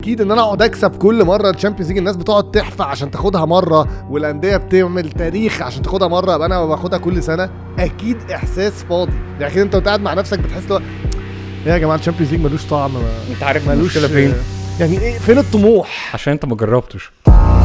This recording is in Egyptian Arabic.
اكيد ان انا اقعد اكسب كل مره الشامبيونز ليج الناس بتقعد تحفى عشان تاخدها مره والانديه بتعمل تاريخ عشان تاخدها مره ابقى انا باخدها كل سنه اكيد احساس فاضي يعني اكيد انت وانت قاعد مع نفسك بتحس لو يا جماعه الشامبيونز ليج ملوش طعم ما- انت عارف ملوش المشكله فين يعني ايه فين الطموح عشان انت ما جربتش